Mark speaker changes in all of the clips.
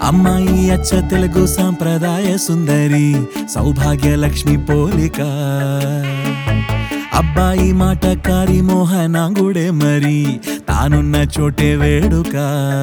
Speaker 1: అమ్మాయి అచ్చ తెలుగు సాంప్రదాయ సుందరి సౌభాగ్య లక్ష్మి పోలిక అబ్బాయి మాటకారి మోహనాంగుడే మరి తానున్న చోటే వేడుక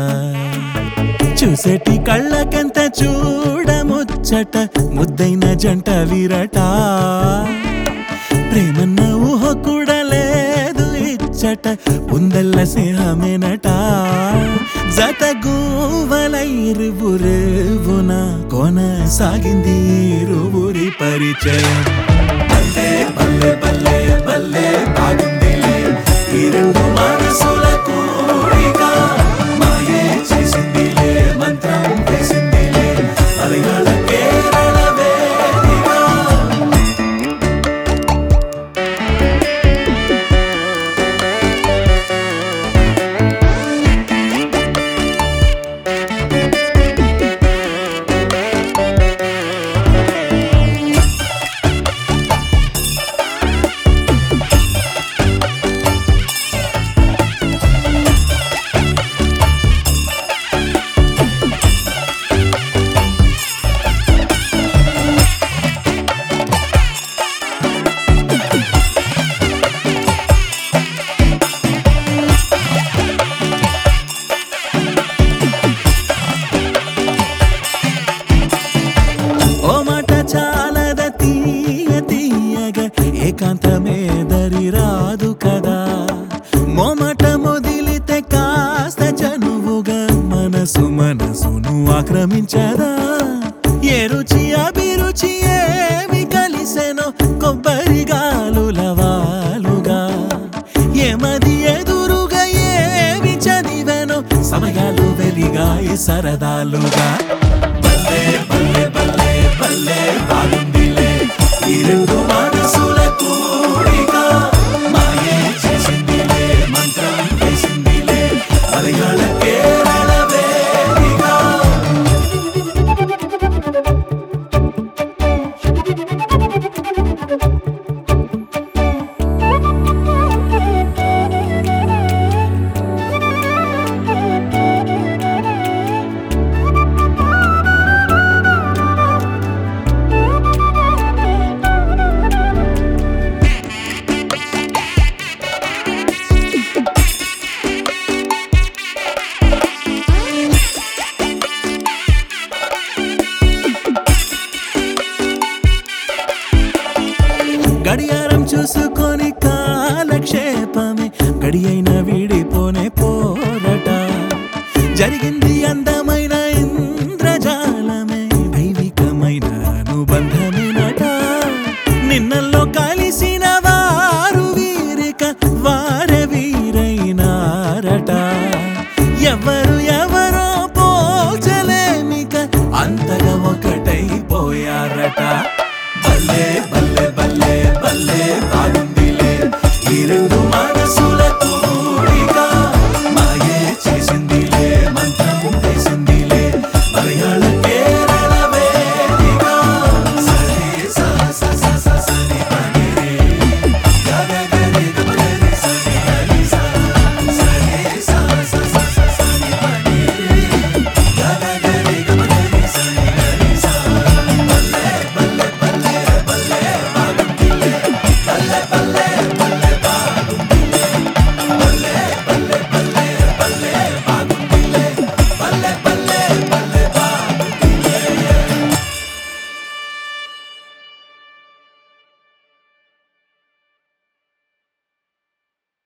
Speaker 1: చూసేటి కళ్ళకెంత చూడముచ్చట ముద్దైన జంట వీరట ప్రేమన్న ఊహ కూడా లేదు ఇచ్చట ఉందల్ల స్నేహమేనట జత గూవలైరువురేవున కొనసాగింది ఇరువురి పరిచయం బల్లే బల్లే బల్లే బల్లే బాగుందిలే ఈ రెండు మనసుల కూడిక మాయే చేసిందిలే మంత్రం వేసిందిలే మలయాళ కేరళ వేదిక ఓ మాట చాలద తీయ తీయగా ఏకాంతమే దరి రాదు కదా మోమాట మొదిలితే కాస్త చనువుగా మనసు మనసును ఆక్రమించదా ఏ రుచి అభిరుచి ఏమి కలిసెనో కొబ్బరి గాలుల వాలుగా ఏమది ఎదురుగా ఏమి చదివెనో సమయాలు వెలిగాయి సరదాలుగా బల్లే బల్లే బల్లే బల్లే బాగుందిలే ఈ రెండు మనసుల కూడిక మాయే చేసిందిలే మంత్రం వేసిందిలే మలయాళ కేరళ వేదిక గడియారం చూసుకొని కాలక్షేపమే గడి అయిన విడిపోనే పోరట జరిగిన